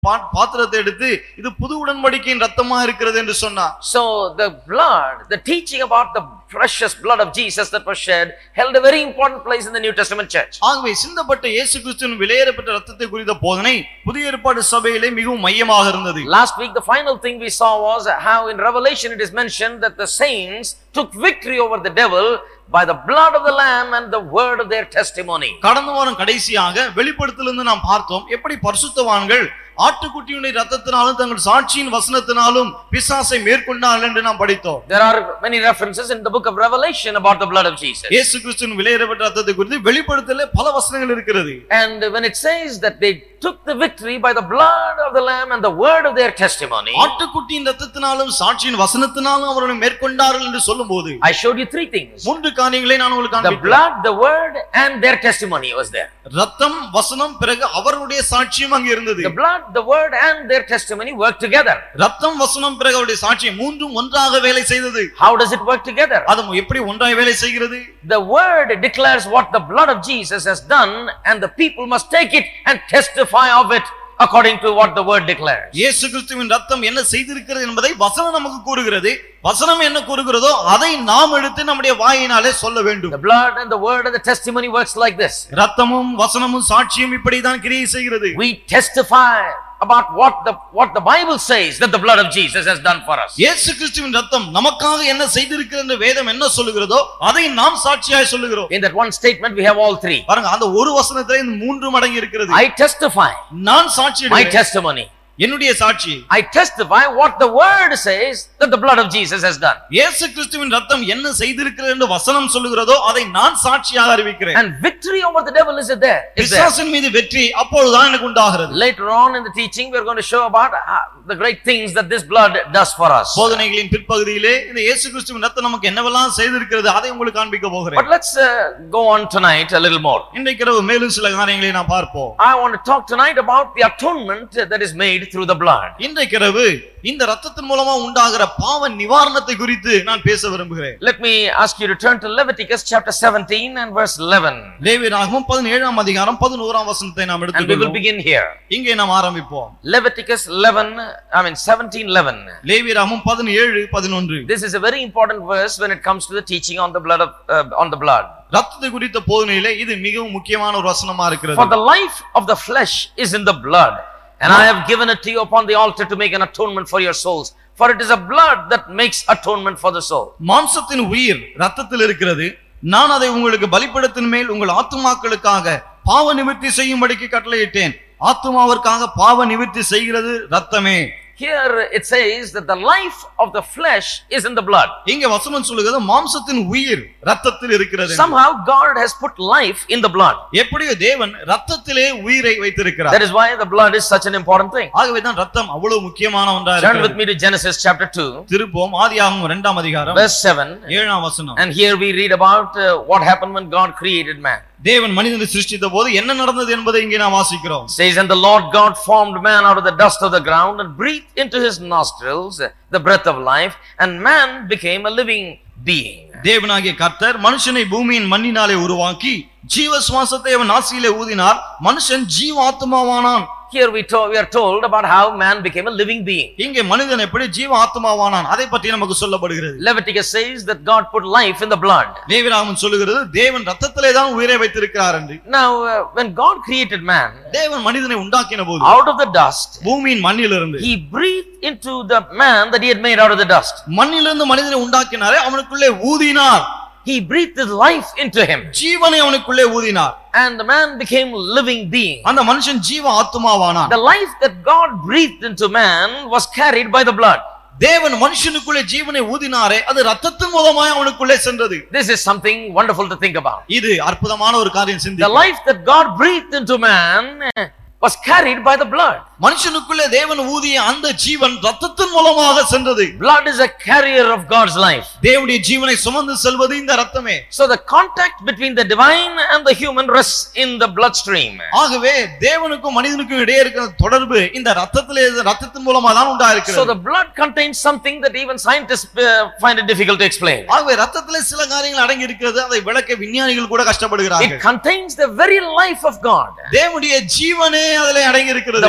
பா- பாத்திரத்தை எடுத்து இது புது உடன்படிக்கையின் ரத்தமா இருக்கிறது என்று சொன்னார் So the blood, the teaching about the precious blood of Jesus that was shed, held a very important place in the New Testament church. ஆகவே சிந்தப்பட்ட இயேசு கிறிஸ்துவின் விலையேறப்பட்ட ரத்தத்தை குறித்த போதனை புதிய ஏற்பாடு சபையிலே மிகவும் மையமாக இருந்தது Last week, the final thing we saw was how in Revelation it is mentioned that the saints took victory over the devil by the blood of the Lamb and the word of their testimony. கடந்த வாரம் கடைசியாக வெளிப்படுத்திலிருந்து நாம் பார்த்தோம் எப்படி பரிசுத்தவான்கள் ஆட்டுக்குட்டியுடைய ரத்தத்தினாலும் தங்கள் சாட்சியின் வசனத்தினாலும் பிசாசை மேற்கொண்டார்கள் என்று நாம் படித்தோம் There are many references in the book of Revelation about the blood of Jesus. இயேசு கிறிஸ்துவின் விலையேறப்பட்ட ரத்தத்தை குறித்து வெளிப்படுத்தல பல வசனங்கள் இருக்கிறது And when it says that they took the victory by the blood of the Lamb and the word of their testimony, ஆட்டுக்குட்டியின் ரத்தத்தினாலும் சாட்சியின் வசனத்தினாலும் அவர்களை மேற்கொண்டார்கள் என்று சொல்லும்போது I showed you three things. மூன்று காரியங்களை நான் உங்களுக்கு The காண்பித்தேன் blood, the word, and their testimony was there. ரத்தம் வசனம் பிறகு அவருடைய சாட்சியும் அங்கே இருந்தது The blood, the word, and their testimony work together. ரத்தம் வசனம் பிறகு அவருடைய சாட்சியம் மூன்றும் ஒன்றாக வேலை செய்தது How does it work together? அது எப்படி ஒன்றாக வேலை செய்கிறது The word declares what the blood of Jesus has done, and the people must take it and testify of it according to what the word declares. இயேசு கிறிஸ்துவின் ரத்தம் என்ன செய்திருக்கிறது என்பதை வசனம் நமக்கு கூறுகிறது வசனம் என்ன கூறுகிறதோ அதை நாம் எடுத்து நம்முடைய வாயினாலே சொல்ல வேண்டும் The blood and the word and the testimony works like this. ரத்தமும் வசனமும் சாட்சியும் இப்படிதான் கிரியை செய்கிறது We testify about what the what the Bible says that the blood of Jesus has done for us. இயேசு கிறிஸ்துவின் ரத்தம் நமக்காக என்ன செய்திருக்கிறது என்று வேதம் என்ன சொல்லுகிறதோ அதை நாம் சாட்சியாய் சொல்லுகிறோம் In that one statement, we have all three. பாருங்க அந்த ஒரு வசனத்திலே இந்த மூன்று மடங்கு இருக்கிறது I testify நான் சாட்சி my இடுகிறேன். testimony. என்னுடைய சாட்சி I testify what the word says that the blood of Jesus has done. இயேசு கிறிஸ்துவின் ரத்தம் என்ன செய்திருக்கிறது என்று வசனம் சொல்லுகிறதோ அதை நான் சாட்சியாக அறிவிக்கிறேன் And victory over the devil is it there? Is there. பிசாசின் மீது வெற்றி அப்பொழுதுதான் எனக்கு உண்டாகிறது Later on in the teaching, we are going to show about uh, the great things that this blood does for us. போதனைகளின் பிற்பகுதியிலே இந்த இயேசு கிறிஸ்துவின் ரத்தம் நமக்கு என்னவெல்லாம் செய்திருக்கிறது அதை உங்களுக்கு காண்பிக்க But போகிறேன் let's uh, go on tonight a little more. இன்றைக்கு இரவு மேலும் சில காரியங்களை நாம் பார்ப்போம் I want to talk tonight about the atonement that is made through the blood. இன்றைக்கு இரவு இந்த ரத்தத்தின் மூலமா உண்டாகிற பாவ நிவாரணத்தை குறித்து நான் பேச விரும்புகிறேன் Let me ask you to turn to Leviticus chapter 17 and verse 11. லேவியராகவும் பதினேழாம் அதிகாரம் பதினோராம் வசனத்தை நாம் And we will எடுத்துக்கொள்வோம் begin here. இங்கே நாம் ஆரம்பிப்போம் Leviticus 11, I mean 17, 11. லேவியராகவும் பதினேழு பதினொன்று This is a very important verse when it comes to the teaching on the blood of, uh, on the blood. ரத்தத்தை குறித்த போதனையிலே இது மிகவும் முக்கியமான ஒரு வசனமா For இருக்கிறது the life of the flesh is in the blood, and I have given it to you upon the altar to make an atonement for your souls. For it is a blood that makes atonement for the soul. மாம்சத்தின் உயிர் ரத்தத்தில் இருக்கிறது நான் அதை உங்களுக்கு பலிப்படத்தின் மேல் உங்கள் ஆத்துமாக்களுக்காக பாவ நிவர்த்தி செய்யும்படிக்கு கட்டளையிட்டேன் ஆத்துமாவிற்காக பாவ நிவர்த்தி செய்கிறது ரத்தமே Here it says that the life of the flesh is in the blood. இங்க வசனம் சொல்லுகிறது மாம்சத்தின் உயிர் ரத்தத்தில் இருக்கிறது Somehow God has put life in the blood. எப்படியோ தேவன் ரத்தத்திலே உயிரை வைத்திருக்கிறார் That is why the blood is such an important thing. ஆகவேதான் ரத்தம் அவ்வளவு முக்கியமான ஒன்றா Turn with இருக்கிறது me to Genesis chapter 2, திருப்போம் ஆதியாகமம் இரண்டாம் அதிகாரம் verse 7. ஏழாம் வசனம் And here we read about uh, what happened when God created man. தேவன் மனிதனை சிருஷ்டித்த போது என்ன நடந்தது என்பதை இங்கே நாம் வாசிக்கிறோம் It says, And the Lord God formed man out of the dust of the ground and breathed into his nostrils the breath of life, and man became a living being. தேவனாகிய கர்த்தர் மனுஷனை பூமியின் மண்ணினாலே உருவாக்கி ஜீவ சுவாசத்தை அவன் நாசியிலே ஊதினார் மனுஷன் ஜீவாத்மாவானான் Here we, to- we are told about how man became a living being. இங்கே மனிதன் எப்படி ஜீவ ஆத்மாவானான் அதை பற்றி நமக்கு சொல்லப்படுகிறது Leviticus says that God put life in the blood. தேவராமன் சொல்லுகிறது தேவன் ரத்தத்திலே தான் உயிரை வைத்திருக்கிறார் என்று Now, uh, when God created man தேவன் மனிதனை உண்டாக்கின போது out of the dust, பூமியின் மண்ணிலிருந்து he breathed into the man that he had made out of the dust. மண்ணிலிருந்து மனிதனை உண்டாக்கினாரே அவனுக்குள்ளே ஊதினார் He breathed his life into him, ஜீவனை அவனுக்குள்ளே ஊதினார் and the man became a living being. அந்த மனுஷன் ஜீவ ஆத்மாவானான் The life that God breathed into man was carried by the blood. தேவன் மனுஷனுக்குள்ளே ஜீவனை ஊதினாரே அது ரத்தத்தின் மூலமாய் அவனுக்குள்ளே சென்றது This is something wonderful to think about. இது அற்புதமான ஒரு காரியம் The சிந்தி life that God breathed into man eh, was carried by the blood. மனுஷனுக்குள்ளே தேவன் ஊதிய அந்த ஜீவன் ரத்தத்தின் மூலமாக சென்றது Blood is a carrier of God's life. தேவனுடைய ஜீவனை சுமந்து செல்வது இந்த ரத்தமே So the contact between the divine and the human rests in the bloodstream. ஆகவே தேவனுக்கும் மனிதனுக்கும் இடையே இருக்கிற தொடர்பு இந்த ரத்தத்திலே ரத்தத்தின் மூலமா தான் உண்டா So இருக்கிறது the blood contains something that even scientists uh, find it difficult to explain. ஆகவே ரத்தத்திலே சில காரியங்கள் அடங்கி இருக்கிறது அதை விளக்க விஞ்ஞானிகள் கூட It கஷ்டப்படுகிறார்கள் contains the very life of God. தேவனுடைய ஜீவனே அதிலே அடங்கி இருக்கிறது The Bible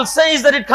says that it